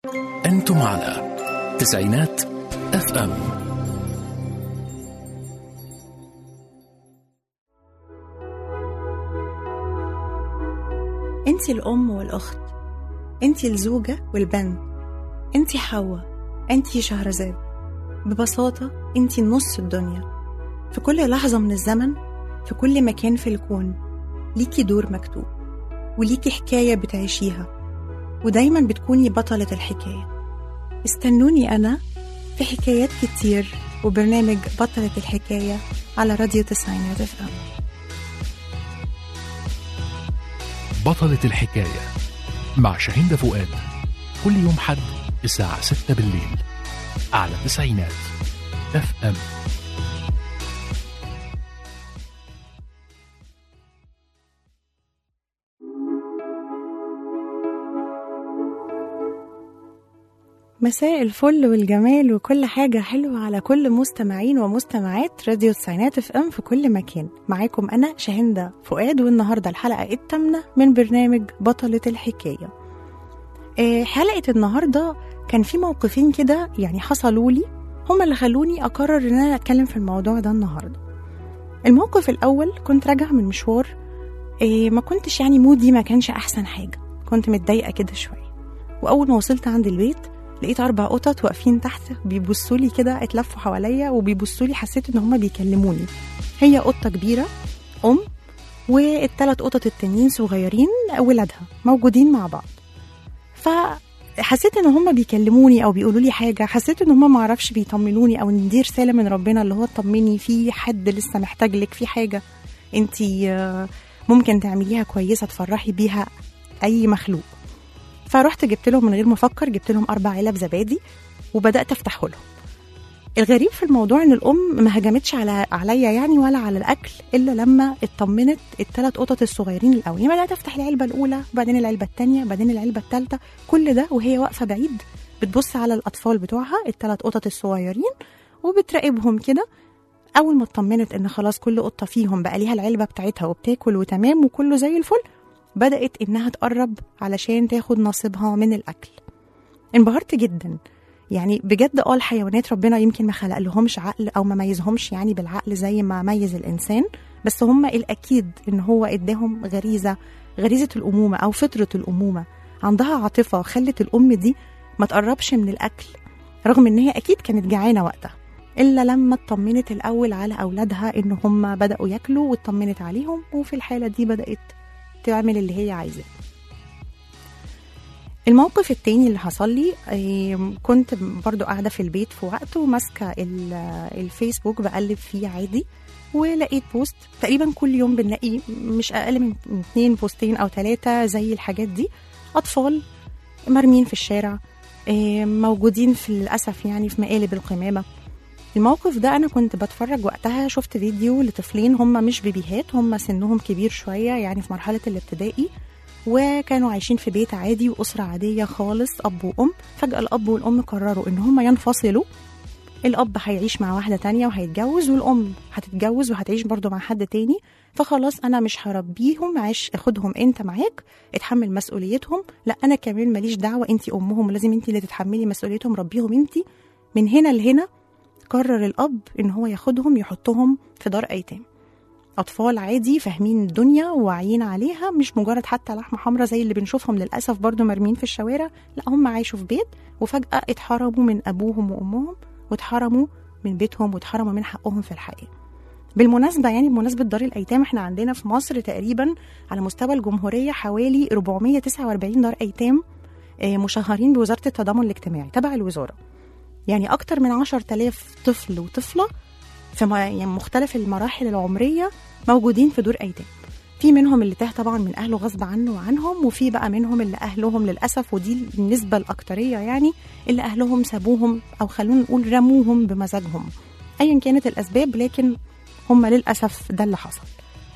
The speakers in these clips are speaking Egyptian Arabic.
أنتم على تسعينات اف ام انت الأم والأخت انت الزوجة والبنت انت حواء انت شهرزاد ببساطة انت نص الدنيا في كل لحظة من الزمن في كل مكان في الكون ليكي دور مكتوب وليكي حكاية بتعيشيها ودايما بتكوني بطلة الحكاية استنوني أنا في حكايات كتير وبرنامج بطلة الحكاية على راديو تسعينات اف ام بطلة الحكاية مع شاهين فؤاد كل يوم حد الساعة 6 بالليل على تسعينات اف ام مساء الفل والجمال وكل حاجة حلوة على كل مستمعين ومستمعات راديو تسعينات اف ام في كل مكان معاكم أنا شاهندة فؤاد والنهاردة الحلقة الثامنة من برنامج بطلة الحكاية آه، حلقة النهاردة كان في موقفين كده يعني حصلوا لي هما اللي خلوني أقرر إن أنا أتكلم في الموضوع ده النهاردة الموقف الأول كنت راجعة من مشوار آه، ما كنتش يعني مودي ما كانش أحسن حاجة كنت متضايقة كده شوية وأول ما وصلت عند البيت لقيت أربع قطط واقفين تحت بيبصوا لي كده اتلفوا حواليا وبيبصوا لي حسيت إن هما بيكلموني هي قطة كبيرة أم والتلات قطط التانيين صغيرين ولادها موجودين مع بعض فحسيت ان هم بيكلموني او بيقولوا لي حاجه حسيت ان هم ما اعرفش بيطمنوني او ان دي رساله من ربنا اللي هو طمني في حد لسه محتاج لك في حاجه انت ممكن تعمليها كويسه تفرحي بيها اي مخلوق فرحت جبت لهم من غير ما افكر جبت لهم اربع علب زبادي وبدات افتحه لهم الغريب في الموضوع ان الام ما هجمتش على عليا يعني ولا على الاكل الا لما اطمنت الثلاث قطط الصغيرين الاول يعني بدات افتح العلبه الاولى بعدين العلبه الثانيه بعدين العلبه الثالثه كل ده وهي واقفه بعيد بتبص على الاطفال بتوعها الثلاث قطط الصغيرين وبتراقبهم كده اول ما اطمنت ان خلاص كل قطه فيهم بقى ليها العلبه بتاعتها وبتاكل وتمام وكله زي الفل بدات انها تقرب علشان تاخد نصيبها من الاكل انبهرت جدا يعني بجد اه الحيوانات ربنا يمكن ما خلق لهمش عقل او ما ميزهمش يعني بالعقل زي ما ميز الانسان بس هم الاكيد ان هو اداهم غريزه غريزه الامومه او فطره الامومه عندها عاطفه خلت الام دي ما تقربش من الاكل رغم ان هي اكيد كانت جعانه وقتها الا لما اطمنت الاول على اولادها ان هم بداوا ياكلوا واطمنت عليهم وفي الحاله دي بدات تعمل اللي هي عايزاه الموقف التاني اللي حصل لي آم، كنت برضو قاعدة في البيت في وقت وماسكة ال- الفيسبوك بقلب فيه عادي ولقيت بوست تقريبا كل يوم بنلاقي مش أقل من اتنين بوستين أو ثلاثة زي الحاجات دي أطفال مرمين في الشارع آم، موجودين في للأسف يعني في مقالب القمامة الموقف ده أنا كنت بتفرج وقتها شفت فيديو لطفلين هم مش بيبيهات هم سنهم كبير شوية يعني في مرحلة الابتدائي وكانوا عايشين في بيت عادي وأسرة عادية خالص أب وأم فجأة الأب والأم قرروا إن هما ينفصلوا الأب هيعيش مع واحدة تانية وهيتجوز والأم هتتجوز وهتعيش برضو مع حد تاني فخلاص أنا مش هربيهم عيش خدهم أنت معاك اتحمل مسؤوليتهم لا أنا كمان ماليش دعوة أنت أمهم لازم أنت اللي تتحملي مسؤوليتهم ربيهم أنت من هنا لهنا قرر الأب إن هو ياخدهم يحطهم في دار أيتام أطفال عادي فاهمين الدنيا وواعيين عليها مش مجرد حتى لحمة حمراء زي اللي بنشوفهم للأسف برضو مرمين في الشوارع لا هم عايشوا في بيت وفجأة اتحرموا من أبوهم وأمهم واتحرموا من بيتهم واتحرموا من حقهم في الحياة بالمناسبة يعني بمناسبة دار الأيتام احنا عندنا في مصر تقريبا على مستوى الجمهورية حوالي 449 دار أيتام آه، مشهرين بوزارة التضامن الاجتماعي تبع الوزارة يعني أكتر من 10000 طفل وطفلة في م- يعني مختلف المراحل العمرية موجودين في دور أيتام في منهم اللي تاه طبعا من أهله غصب عنه وعنهم وفي بقى منهم اللي أهلهم للأسف ودي النسبة الأكترية يعني اللي أهلهم سابوهم أو خلونا نقول رموهم بمزاجهم أيا كانت الأسباب لكن هم للأسف ده اللي حصل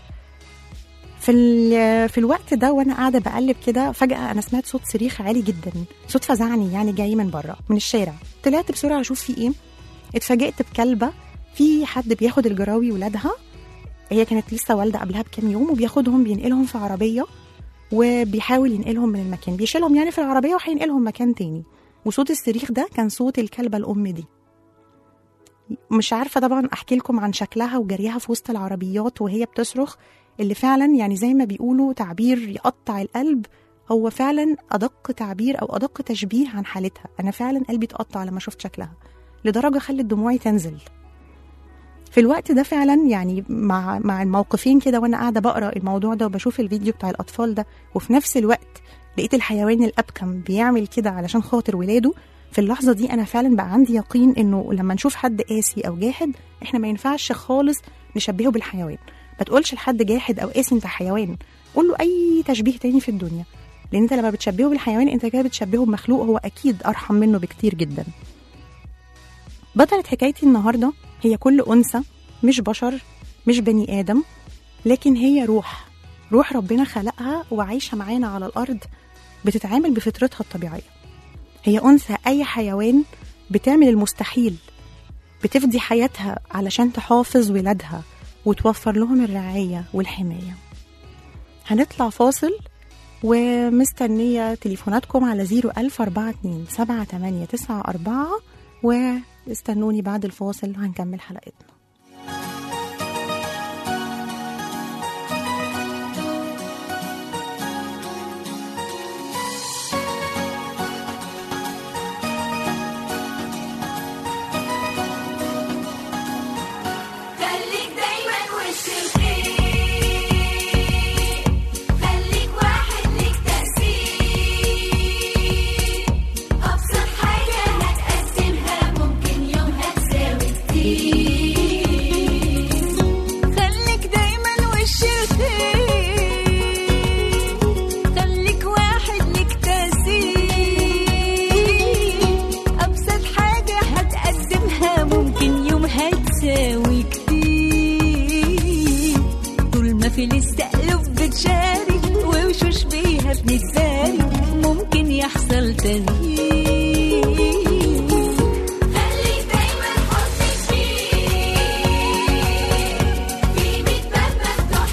في ال- في الوقت ده وانا قاعده بقلب كده فجاه انا سمعت صوت صريخ عالي جدا صوت فزعني يعني جاي من بره من الشارع طلعت بسرعه اشوف في ايه اتفاجئت بكلبه في حد بياخد الجراوي ولادها هي كانت لسه والده قبلها بكام يوم وبياخدهم بينقلهم في عربيه وبيحاول ينقلهم من المكان بيشيلهم يعني في العربيه وهينقلهم مكان تاني وصوت الصريخ ده كان صوت الكلبة الأم دي مش عارفة طبعا أحكي لكم عن شكلها وجريها في وسط العربيات وهي بتصرخ اللي فعلا يعني زي ما بيقولوا تعبير يقطع القلب هو فعلا أدق تعبير أو أدق تشبيه عن حالتها أنا فعلا قلبي اتقطع لما شفت شكلها لدرجة خلت دموعي تنزل في الوقت ده فعلا يعني مع مع الموقفين كده وانا قاعده بقرا الموضوع ده وبشوف الفيديو بتاع الاطفال ده وفي نفس الوقت لقيت الحيوان الابكم بيعمل كده علشان خاطر ولاده في اللحظه دي انا فعلا بقى عندي يقين انه لما نشوف حد قاسي او جاحد احنا ما ينفعش خالص نشبهه بالحيوان ما تقولش لحد جاحد او قاسي انت حيوان قول له اي تشبيه تاني في الدنيا لان انت لما بتشبهه بالحيوان انت كده بتشبهه بمخلوق هو اكيد ارحم منه بكتير جدا بطلة حكايتي النهارده هي كل انثى مش بشر مش بني ادم لكن هي روح روح ربنا خلقها وعايشه معانا على الارض بتتعامل بفطرتها الطبيعيه هي انثى اي حيوان بتعمل المستحيل بتفدي حياتها علشان تحافظ ولادها وتوفر لهم الرعايه والحمايه هنطلع فاصل ومستنية تليفوناتكم على 01042 7894 واستنوني بعد الفاصل هنكمل حلقتنا خليك دايما وش الخير خليك واحد ليك تأثير أبسط حاجة هتقسمها ممكن يوم هتساوي كتير خليك دايما وش الخير خليك واحد ليك تأثير أبسط حاجة هتقدمها ممكن يوم هتساوي كتير طول ما في الاستقلب بتشارك ووشوش بيها بنتبارك ممكن يحصل تغيير خليك دايما حطك فيه في ميت باب مفتوح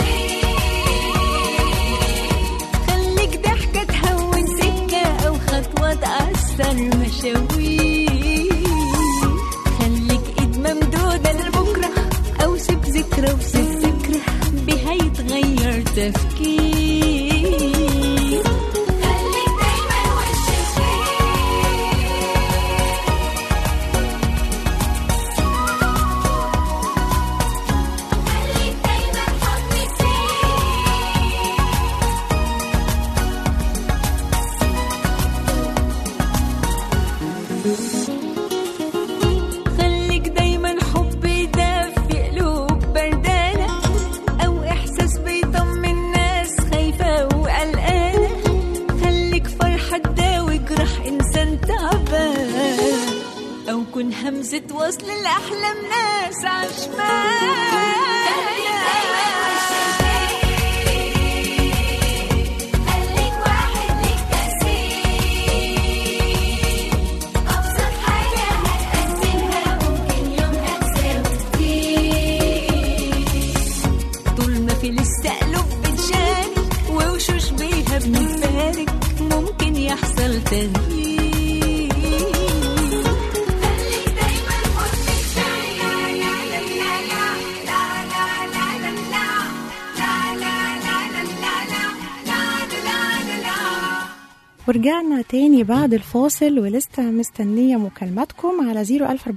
للغير خليك ضحكة تهون سكة أو خطوة تأثر مشاوير خليك إيد ممدودة لبكرة أو سيب ذكرى وسيب فكرة بها يتغير تفكير خليك دايما وش الخير خليك دايما حطك فيه خليك دايما حب يدفي قلوب بردانة أو إحساس بيطمن ناس خايفة وقلقانة خليك فرحة تداوي جرح إنسان تعبان أو كن همزة وصل لأحلام ناس عشمان خليك واحد ليك تأثير أبسط حاجة هتقسمها ممكن يوم هتساوي كتير طول ما في الاستقلب بتشارك ووشوش بيها بنتبارك ممكن يحصل تغيير خليك دايما حطك فيه لا لا لا لا لا لا لا لا لا لا لا لا لا لا لا لا لا ورجعنا تاني بعد الفاصل ولسه مستنية مكالماتكم على 004278994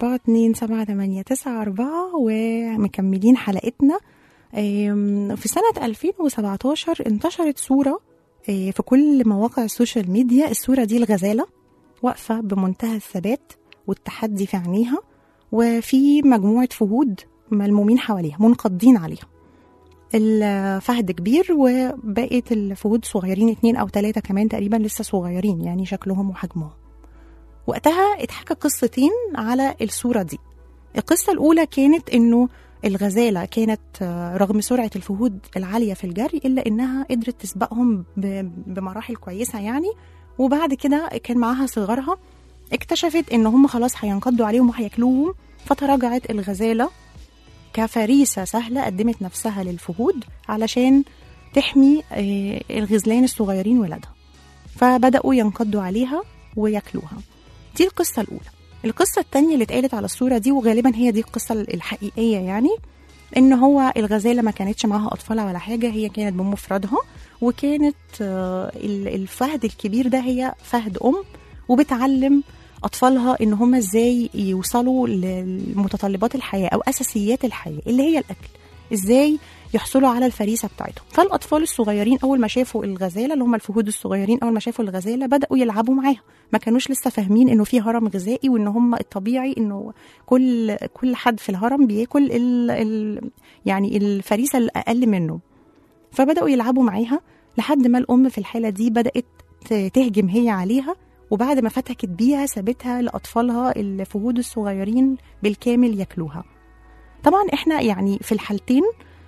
ومكملين حلقتنا آم، في سنة 2017 انتشرت صورة آه، في كل مواقع السوشيال ميديا الصورة دي الغزالة واقفة بمنتهى الثبات والتحدي في عينيها وفي مجموعة فهود ملمومين حواليها منقضين عليها الفهد كبير وبقية الفهود صغيرين اتنين أو تلاتة كمان تقريبا لسه صغيرين يعني شكلهم وحجمهم وقتها اتحكى قصتين على الصورة دي القصة الأولى كانت إنه الغزالة كانت آه، رغم سرعة الفهود العالية في الجري إلا إنها قدرت تسبقهم ب- بمراحل كويسة يعني وبعد كده كان معاها صغارها اكتشفت إن هم خلاص هينقضوا عليهم وهياكلوهم فتراجعت الغزالة كفريسة سهلة قدمت نفسها للفهود علشان تحمي آه، الغزلان الصغيرين ولادها فبدأوا ينقضوا عليها وياكلوها دي القصة الأولى القصة التانية اللي اتقالت على الصورة دي وغالبا هي دي القصة الحقيقية يعني إن هو الغزالة ما كانتش معاها أطفالها ولا حاجة هي كانت بمفردها وكانت آه، ال- الفهد الكبير ده هي فهد أم وبتعلم أطفالها إن هم إزاي يوصلوا لمتطلبات الحياة أو أساسيات الحياة اللي هي الأكل إزاي يحصلوا على الفريسه بتاعتهم فالاطفال الصغيرين اول ما شافوا الغزاله اللي هم الفهود الصغيرين اول ما شافوا الغزاله بداوا يلعبوا معاها ما كانوش لسه فاهمين انه في هرم غذائي وان هم الطبيعي انه كل كل حد في الهرم بياكل ال ال يعني الفريسه الاقل منه فبداوا يلعبوا معاها لحد ما الام في الحاله دي بدات ت- تهجم هي عليها وبعد ما فتكت بيها سابتها لاطفالها الفهود الصغيرين بالكامل ياكلوها طبعا احنا يعني في الحالتين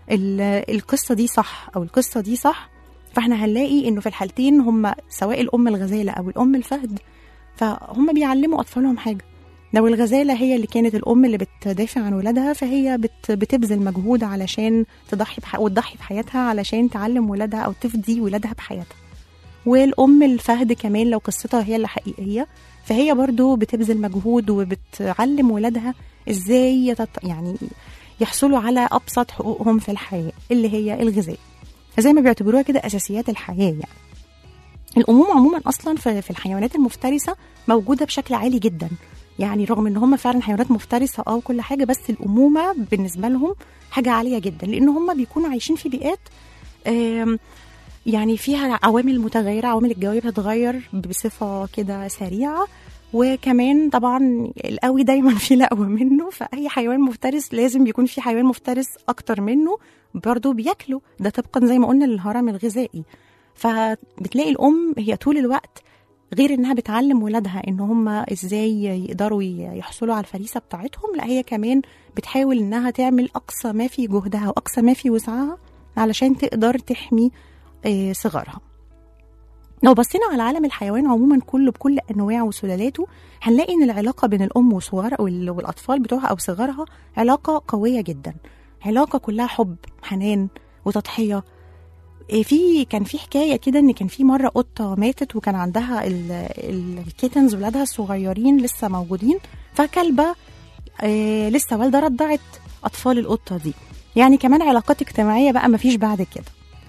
ال- القصه دي صح او القصه دي صح فاحنا هنلاقي انه في الحالتين هم سواء الام الغزاله او الام الفهد فهم بيعلموا اطفالهم حاجه لو الغزاله هي اللي كانت الام اللي بتدافع عن ولادها فهي بت بتبذل مجهود علشان تضحي بح... وتضحي بحياتها علشان تعلم ولادها او تفدي ولادها بحياتها والام الفهد كمان لو قصتها هي اللي حقيقيه فهي برضو بتبذل مجهود وبتعلم ولادها ازاي يتط... يعني يحصلوا على ابسط حقوقهم في الحياه اللي هي الغذاء زي ما بيعتبروها كده اساسيات الحياه يعني الامومه عموما اصلا في في الحيوانات المفترسه موجوده بشكل عالي جدا يعني رغم ان هم فعلا حيوانات مفترسه اه وكل حاجه بس الامومه بالنسبه لهم حاجه عاليه جدا لان هم بيكونوا عايشين في بيئات آم، يعني فيها عوامل متغيره عوامل الجو بتتغير بصفه كده سريعه وكمان طبعا القوي دايما في لقوه منه فاي حيوان مفترس لازم يكون في حيوان مفترس اكتر منه برضه بياكله ده طبقا زي ما قلنا للهرم الغذائي فبتلاقي الام هي طول الوقت غير انها بتعلم ولادها ان هم ازاي يقدروا ي- يحصلوا على الفريسه بتاعتهم لا هي كمان بتحاول انها تعمل اقصى ما في جهدها واقصى ما في وسعها علشان تقدر تحمي آه، صغارها لو بصينا على عالم الحيوان عموما كله بكل انواعه وسلالاته هنلاقي ان العلاقه بين الام وصغار وال- والاطفال بتوعها او صغارها علاقه قويه جدا علاقه كلها حب حنان وتضحيه إيه في كان في حكايه كده ان كان في مره قطه ماتت وكان عندها ال- الكيتنز ولادها الصغيرين لسه موجودين فكلبه إيه لسه والده رضعت اطفال القطه دي يعني كمان علاقات اجتماعيه بقى مفيش بعد كده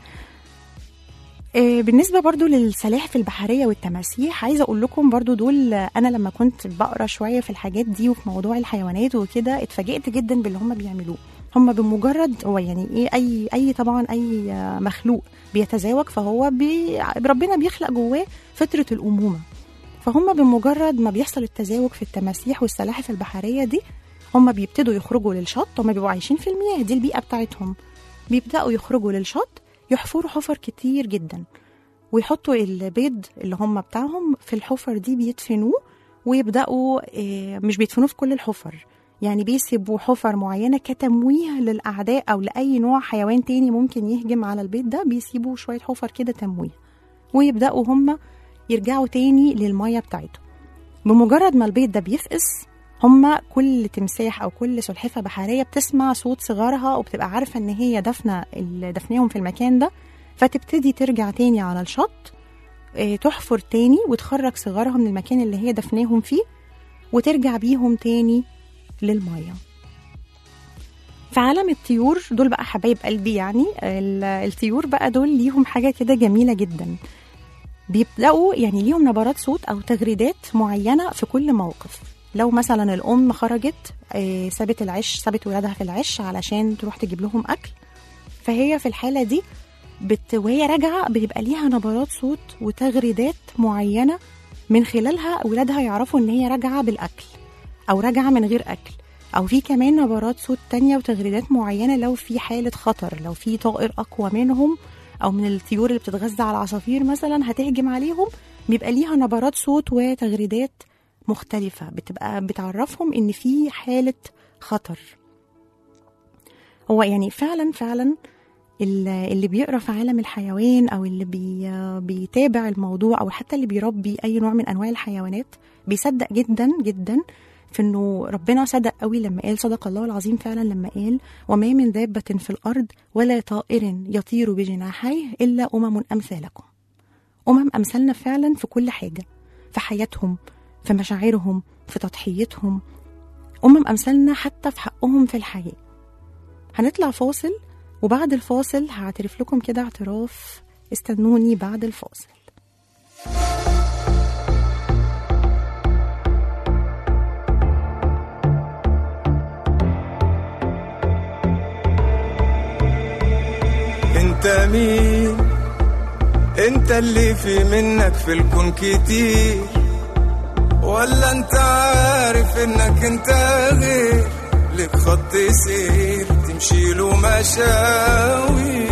إيه بالنسبه برضو للسلاحف البحريه والتماسيح عايزه اقول لكم برضو دول انا لما كنت بقرا شويه في الحاجات دي وفي موضوع الحيوانات وكده اتفاجئت جدا باللي هم بيعملوه هم بمجرد هو يعني ايه اي اي طبعا اي مخلوق بيتزاوج فهو بي ربنا بيخلق جواه فطره الامومه فهم بمجرد ما بيحصل التزاوج في التماسيح والسلاحف البحريه دي هم بيبتدوا يخرجوا للشط هم بيبقوا عايشين في المياه دي البيئه بتاعتهم بيبداوا يخرجوا للشط يحفروا حفر كتير جدا ويحطوا البيض اللي هم بتاعهم في الحفر دي بيدفنوه ويبداوا آه، مش بيدفنوه في كل الحفر يعني بيسيبوا حفر معينه كتمويه للاعداء او لاي نوع حيوان تاني ممكن يهجم على البيت ده بيسيبوا شويه حفر كده تمويه ويبداوا هم يرجعوا تاني للميه بتاعتهم بمجرد ما البيض ده بيفقس هما كل تمساح او كل سلحفه بحريه بتسمع صوت صغارها وبتبقى عارفه ان هي دفنه ال- دفناهم في المكان ده فتبتدي ترجع تاني على الشط آه، تحفر تاني وتخرج صغارها من المكان اللي هي دفناهم فيه وترجع بيهم تاني للميه في عالم الطيور دول بقى حبايب قلبي يعني ال- الطيور بقى دول ليهم حاجه كده جميله جدا بيبداوا يعني ليهم نبرات صوت او تغريدات معينه في كل موقف لو مثلا الام خرجت آه، سابت العش سابت ولادها في العش علشان تروح تجيب لهم اكل فهي في الحاله دي بت... وهي راجعه بيبقى ليها نبرات صوت وتغريدات معينه من خلالها ولادها يعرفوا ان هي راجعه بالاكل او راجعه من غير اكل او في كمان نبرات صوت تانية وتغريدات معينه لو في حاله خطر لو في طائر اقوى منهم او من الطيور اللي بتتغذى على العصافير مثلا هتهجم عليهم بيبقى ليها نبرات صوت وتغريدات مختلفه بتبقى بتعرفهم ان في حاله خطر هو يعني فعلا فعلا ال- اللي بيقرا في عالم الحيوان او اللي بي بيتابع الموضوع او حتى اللي بيربي اي نوع من انواع الحيوانات بيصدق جدا جدا في انه ربنا صدق قوي لما قال صدق الله العظيم فعلا لما قال وما من دابة في الارض ولا طائر يطير بجناحيه الا امم امثالكم امم امثالنا فعلا في كل حاجه في حياتهم في مشاعرهم في تضحيتهم أمم أمثالنا حتى في حقهم في الحياة هنطلع فاصل وبعد الفاصل هعترف لكم كده اعتراف استنوني بعد الفاصل انت مين انت اللي في منك في الكون كتير ولا انت عارف انك انت غير لك خط سير تمشي له مشاوي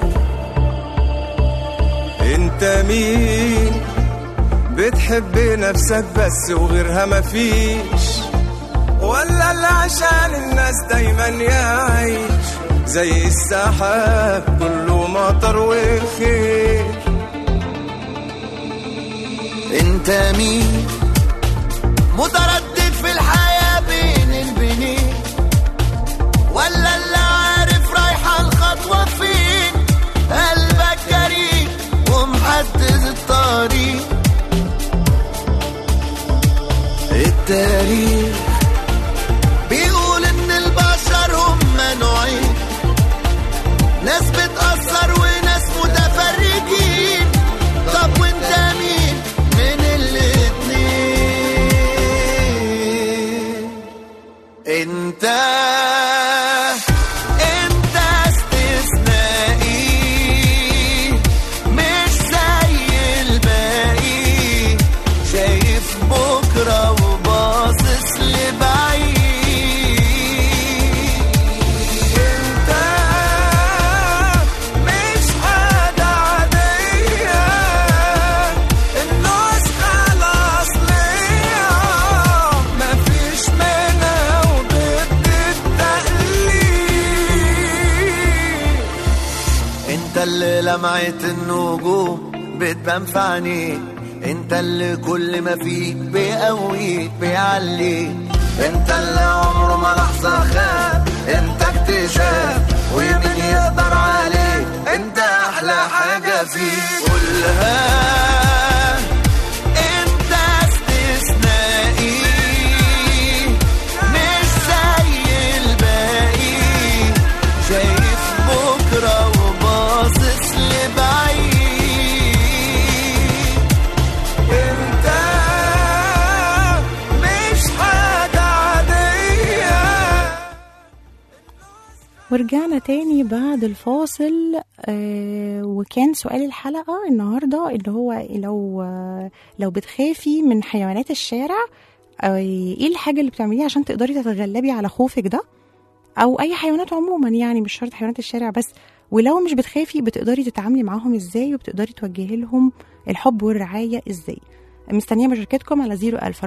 انت مين بتحب نفسك بس وغيرها مفيش ولا اللي عشان الناس دايما يعيش زي السحاب كله مطر وخير انت مين متردد في الحياة بين البنين ولا اللي عارف رايحة الخطوة فين قلبك جريء ومحدد الطريق التاريخ بيقول ان البشر هم نوعين ناس بتأثر وناس متفرجين طب وانت مين من الاتنين انت انت استثنائي مش زي الباقي شايف بكرة وباصص لبعيد انت مش حاجة عادية النسخة الأصلية مفيش منها وضد التقليد انت اللي لمعت النجوم بتبان في عينيك انت اللي كل ما فيك بيقويك بيعليك انت اللي عمره ما لحظة خاب انت اكتشاف ومين يقدر عليك انت احلى حاجة فيك قولها انت استثنائي مش زي الباقي شايف بكرة وباصص لبعيد انت مش حاجة عادية ورجعنا تاني بعد الفاصل آه وكان سؤال الحلقة النهاردة اللي هو لو آه لو بتخافي من حيوانات الشارع آه ايه الحاجة اللي بتعمليها عشان تقدري تتغلبي على خوفك ده او اي حيوانات عموما يعني مش شرط حيوانات الشارع بس ولو مش بتخافي بتقدري تتعاملي معاهم ازاي وبتقدري توجهي لهم الحب والرعاية ازاي مستنية مشاركتكم على 01000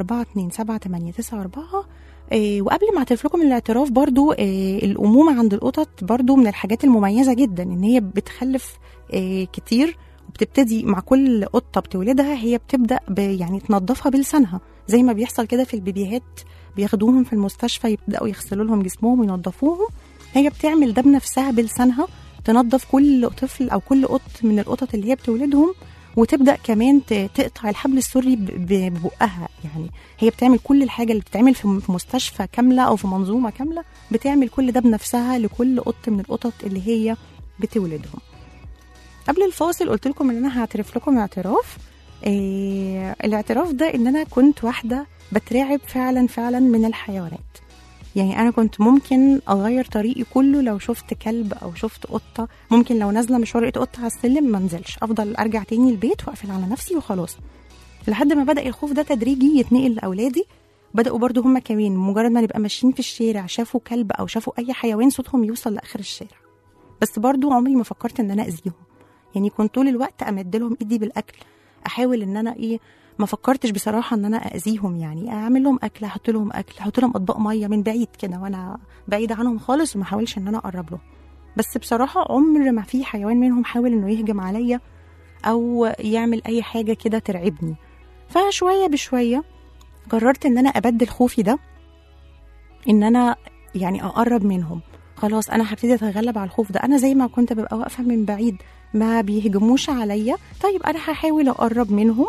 427 إيه وقبل ما اعترف لكم الاعتراف برضو إيه الأمومة عند القطط برضو من الحاجات المميزة جدا إن هي بتخلف إيه كتير وبتبتدي مع كل قطة بتولدها هي بتبدأ ب- يعني تنظفها بلسانها زي ما بيحصل كده في البيبيهات بياخدوهم في المستشفى يبدأوا يغسلوا لهم جسمهم وينظفوهم هي بتعمل ده بنفسها بلسانها تنظف كل طفل أو كل قط من القطط اللي هي بتولدهم وتبدا كمان ت- تقطع الحبل السري ب- ب- ببقها يعني هي بتعمل كل الحاجه اللي بتتعمل في في مستشفى كامله او في منظومه كامله بتعمل كل ده بنفسها لكل قط من القطط اللي هي بتولدهم قبل الفاصل قلت لكم ان انا هعترف لكم اعتراف إيه الاعتراف ده ان انا كنت واحده بترعب فعلا فعلا من الحيوانات يعني انا كنت ممكن اغير طريقي كله لو شفت كلب او شفت قطه ممكن لو نازله مشوار لقيت قطه على السلم ما انزلش افضل ارجع تاني البيت واقفل على نفسي وخلاص لحد ما بدا الخوف ده تدريجي يتنقل لاولادي بداوا برضو هم كمان مجرد ما نبقى ماشيين في الشارع شافوا كلب او شافوا اي حيوان صوتهم يوصل لاخر الشارع بس برضو عمري ما فكرت ان انا اذيهم يعني كنت طول الوقت امد لهم ايدي بالاكل احاول ان انا ايه ما فكرتش بصراحه ان انا اذيهم يعني اعمل لهم اكل احط لهم اكل احط لهم اطباق ميه من بعيد كده وانا بعيده عنهم خالص وما احاولش ان انا اقرب لهم بس بصراحه عمر ما في حيوان منهم حاول انه يهجم عليا او يعمل اي حاجه كده ترعبني فشويه بشويه قررت ان انا ابدل خوفي ده ان انا يعني اقرب منهم خلاص انا هبتدي اتغلب على الخوف ده انا زي ما كنت ببقى واقفه من بعيد ما بيهجموش عليا طيب انا هحاول اقرب منهم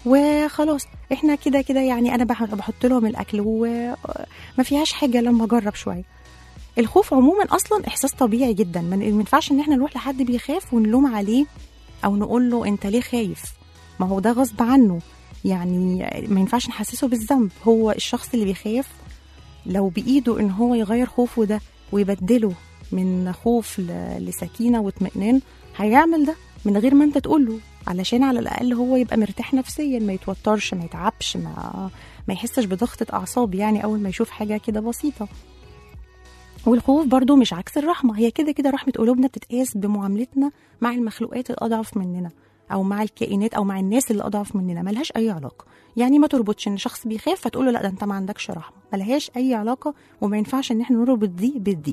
وخلاص احنا كده كده يعني انا بح- بحط لهم الاكل وما فيهاش حاجه لما اجرب شويه الخوف عموما اصلا احساس طبيعي جدا ما ما ينفعش ان احنا نروح لحد بيخاف ونلوم عليه او نقول له انت ليه خايف ما هو ده غصب عنه يعني ما ينفعش نحسسه بالذنب هو الشخص اللي بيخاف لو بايده ان هو يغير خوفه ده ويبدله من خوف ل- لسكينه واطمئنان هيعمل ده من غير ما انت تقول له علشان على الاقل هو يبقى مرتاح نفسيا ما يتوترش ما يتعبش ما ما يحسش بضغطه اعصاب يعني اول ما يشوف حاجه كده بسيطه والخوف برضو مش عكس الرحمه هي كده كده رحمه قلوبنا بتتقاس بمعاملتنا مع المخلوقات الاضعف مننا او مع الكائنات او مع الناس اللي اضعف مننا ملهاش اي علاقه يعني ما تربطش ان شخص بيخاف فتقول له لا ده انت ما عندكش رحمه ملهاش اي علاقه وما ينفعش ان احنا نربط دي بدي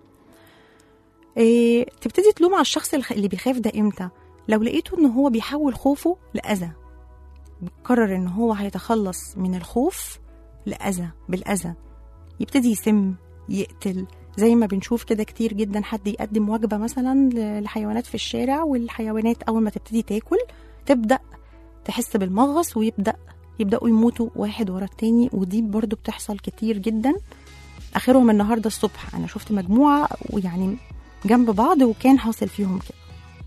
إيه تبتدي تلوم على الشخص الخ- اللي بيخاف ده امتى لو لقيته ان هو بيحول خوفه لاذى قرر ان هو هيتخلص من الخوف لاذى بالاذى يبتدي يسم يقتل زي ما بنشوف كده كتير جدا حد يقدم وجبة مثلا ل- لحيوانات في الشارع والحيوانات أول ما تبتدي تاكل تبدأ تحس بالمغص ويبدأ يبدأوا يموتوا واحد ورا التاني ودي برضو بتحصل كتير جدا آخرهم النهاردة الصبح أنا شفت مجموعة ويعني جنب بعض وكان حاصل فيهم كده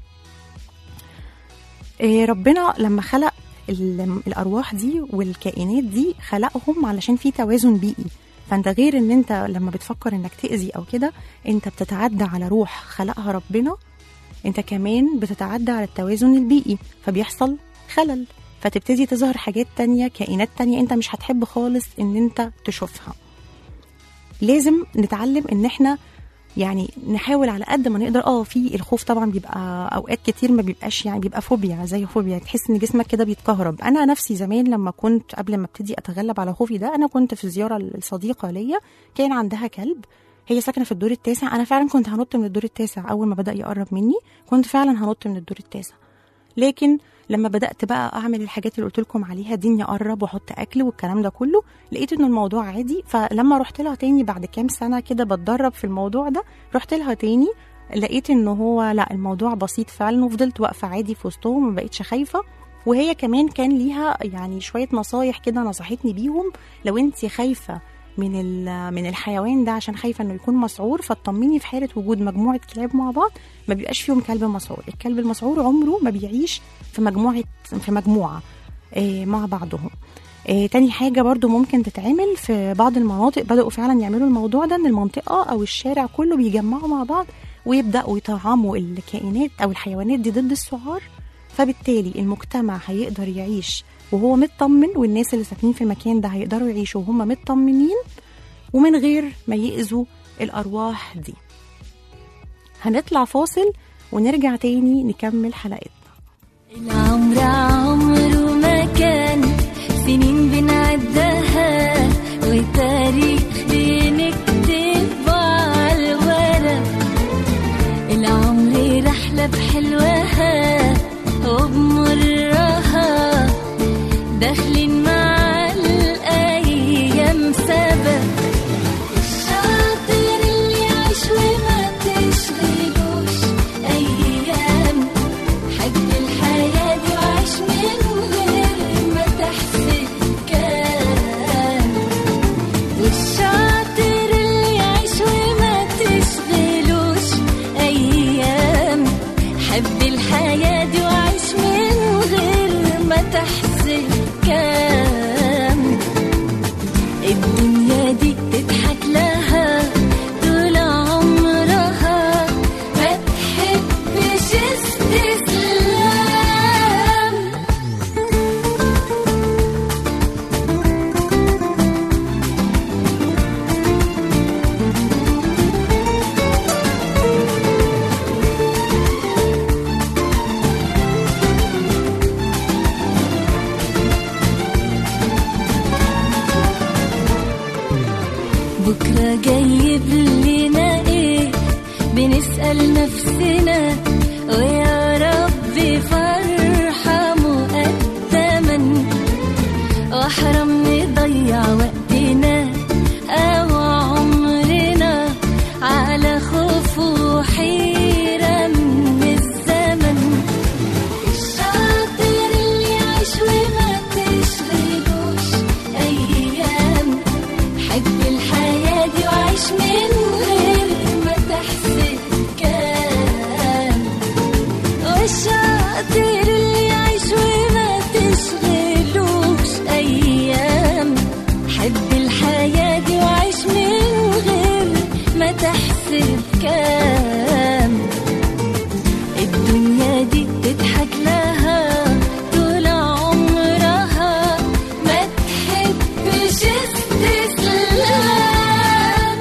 إيه ربنا لما خلق ال- الارواح دي والكائنات دي خلقهم علشان في توازن بيئي فانت غير ان انت لما بتفكر انك تاذي او كده انت بتتعدى على روح خلقها ربنا انت كمان بتتعدى على التوازن البيئي فبيحصل خلل فتبتدي تظهر حاجات تانية كائنات تانية انت مش هتحب خالص ان انت تشوفها لازم نتعلم ان احنا يعني نحاول على قد ما نقدر اه في الخوف طبعا بيبقى اوقات كتير ما بيبقاش يعني بيبقى فوبيا زي فوبيا تحس ان جسمك كده بيتكهرب انا نفسي زمان لما كنت قبل ما ابتدي اتغلب على خوفي ده انا كنت في زياره لصديقه ليا كان عندها كلب هي ساكنه في الدور التاسع انا فعلا كنت هنط من الدور التاسع اول ما بدا يقرب مني كنت فعلا هنط من الدور التاسع لكن لما بدات بقى اعمل الحاجات اللي قلت لكم عليها دي اني اقرب واحط اكل والكلام ده كله لقيت ان الموضوع عادي فلما رحت لها تاني بعد كام سنه كده بتدرب في الموضوع ده رحت لها تاني لقيت ان هو لا الموضوع بسيط فعلا وفضلت واقفه عادي في وسطهم ما بقتش خايفه وهي كمان كان ليها يعني شويه نصايح كده نصحتني بيهم لو انت خايفه من ال- من الحيوان ده عشان خايفه انه يكون مسعور فاطمني في حاله وجود مجموعه كلاب مع بعض ما بيبقاش فيهم كلب مسعور الكلب المسعور عمره ما بيعيش في مجموعه في مجموعه آه، مع بعضهم آه، تاني حاجة برضو ممكن تتعمل في بعض المناطق بدأوا فعلا يعملوا الموضوع ده ان المنطقة او الشارع كله بيجمعوا مع بعض ويبدأوا يطعموا الكائنات او الحيوانات دي ضد السعار فبالتالي المجتمع هيقدر يعيش وهو مطمن والناس اللي ساكنين في المكان ده هيقدروا يعيشوا وهم مطمنين ومن غير ما يأذوا الأرواح دي هنطلع فاصل ونرجع تاني نكمل حلقتنا العمر عمره ما كان سنين بنعدها وتاريخ بنكتب على الورق العمر رحلة بحلوها وبمرها داخلين مع الأيام سبق الشاطر اللي يعيش وما تشغلوش أيام حب الحياة دي وعيش من غير ما تحسب كام والشاطر اللي يعيش وما تشغلوش أيام حب الحياة دي وعيش من غير ما تحسب كام الدنيا دي تضحك لها طول عمرها ما تحبش استسلام بكرة جايب لنا ايه بنسأل نفسنا ويا رب فرحة مقدما واحرم نضيع وقتنا او عمرنا على خوف وحيرة من الزمن الشاطر اللي يعيش وما وعيش من غير ما تحسب كام والشاطر اللي يعيش وما تشغلوش أيام حب الحياة دي وعيش من غير ما تحسب كام الدنيا دي تضحك لها طول عمرها ما تحبش استسلام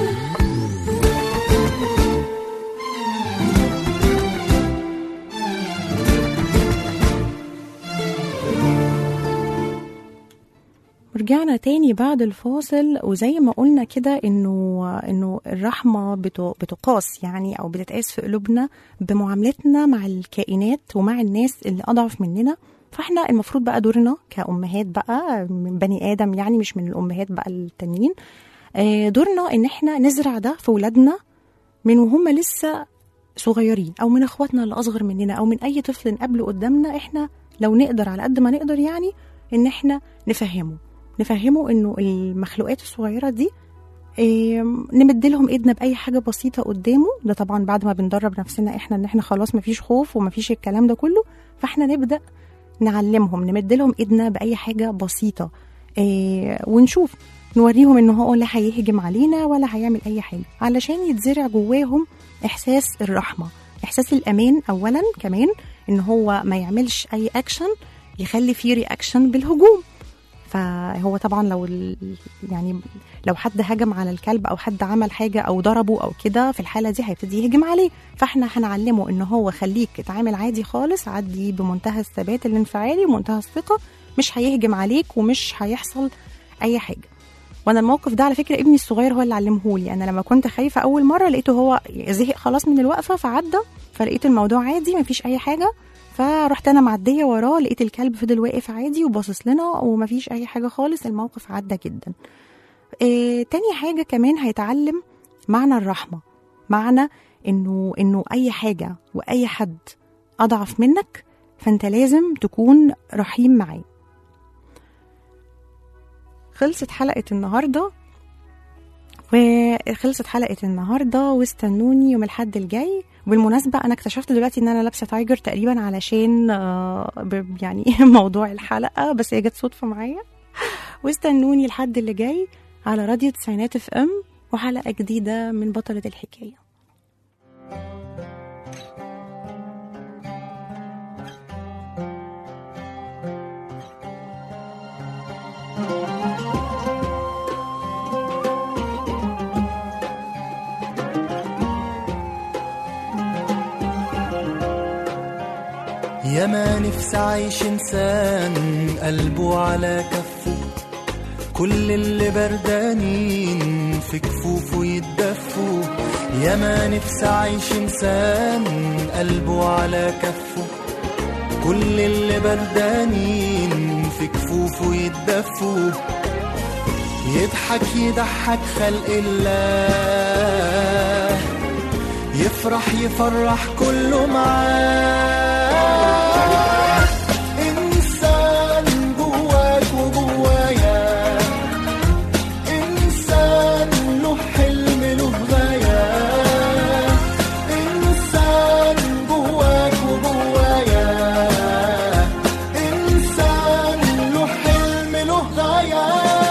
رجعنا تاني بعد الفاصل وزي ما قلنا كده انه انه الرحمه بت- بتقاس يعني او بتتقاس في قلوبنا بمعاملتنا مع الكائنات ومع الناس اللي اضعف مننا فاحنا المفروض بقى دورنا كامهات بقى من بني ادم يعني مش من الامهات بقى التانيين آه، دورنا ان احنا نزرع ده في ولادنا من وهم لسه صغيرين او من اخواتنا اللي اصغر مننا او من اي طفل نقابله قدامنا احنا لو نقدر على قد ما نقدر يعني ان احنا نفهمه نفهمه انه المخلوقات الصغيره دي إيه نمد لهم ايدنا باي حاجه بسيطه قدامه ده طبعا بعد ما بندرب نفسنا احنا ان احنا خلاص مفيش خوف ومفيش الكلام ده كله فاحنا نبدا نعلمهم نمد لهم ايدنا باي حاجه بسيطه إيه ونشوف نوريهم ان هو لا هيهجم علينا ولا هيعمل اي حاجه علشان يتزرع جواهم احساس الرحمه احساس الامان اولا كمان ان هو ما يعملش اي اكشن يخلي فيه رياكشن بالهجوم فهو طبعا لو ال- يعني لو حد هجم على الكلب او حد عمل حاجه او ضربه او كده في الحاله دي هيبتدي يهجم عليه فاحنا هنعلمه ان هو خليك اتعامل عادي خالص عدي بمنتهى الثبات الانفعالي ومنتهى الثقه مش هيهجم عليك ومش هيحصل اي حاجه وانا الموقف ده على فكره ابني الصغير هو اللي علمهولي انا لما كنت خايفه اول مره لقيته هو زهق خلاص من الوقفه فعدى فلقيت الموضوع عادي مفيش اي حاجه فرحت انا معديه وراه لقيت الكلب فضل واقف عادي وباصص لنا ومفيش اي حاجه خالص الموقف عدى جدا إيه تاني حاجه كمان هيتعلم معنى الرحمه معنى انه انه اي حاجه واي حد اضعف منك فانت لازم تكون رحيم معاه خلصت حلقه النهارده وخلصت حلقه النهارده واستنوني يوم الاحد الجاي وبالمناسبه انا اكتشفت دلوقتي ان انا لابسه تايجر تقريبا علشان آه، ب- يعني موضوع الحلقه بس هي جت صدفه معايا واستنوني الحد اللي جاي على راديو تسعينات اف ام وحلقه جديده من بطله الحكايه يا ما نفسي عايش انسان قلبه على كفه كل اللي بردانين في كفوفه يتدفوا يا ما نفسي عايش انسان قلبه على كفه كل اللي بردانين في كفوفه يتدفوا يضحك يضحك خلق الله يفرح يفرح كله معاه إنسان جواك وجوايا إنسان له حلم له غاية إنسان جواك وجوايا إنسان له حلم له غاية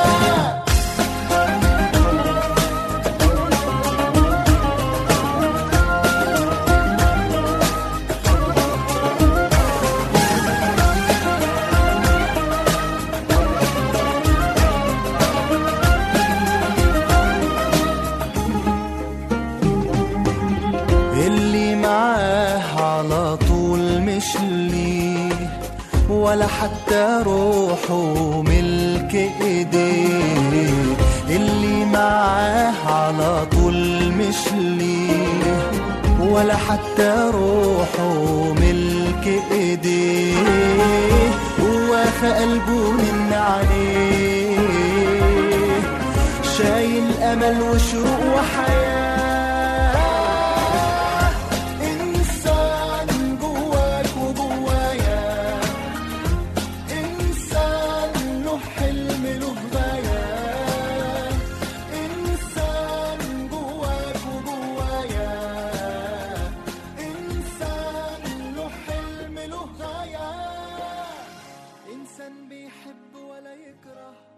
اللي معاه على طول مش ليه ولا حتى روحه ملك ايديه اللي معاه على طول مش ليه ولا حتى روحه ملك ايديه هو في قلبه من عليه شايل امل وشوق وحياه انسان جواك وجوايا انسان له حلم له غايه انسان جواك إنسان بيحب ولا يكره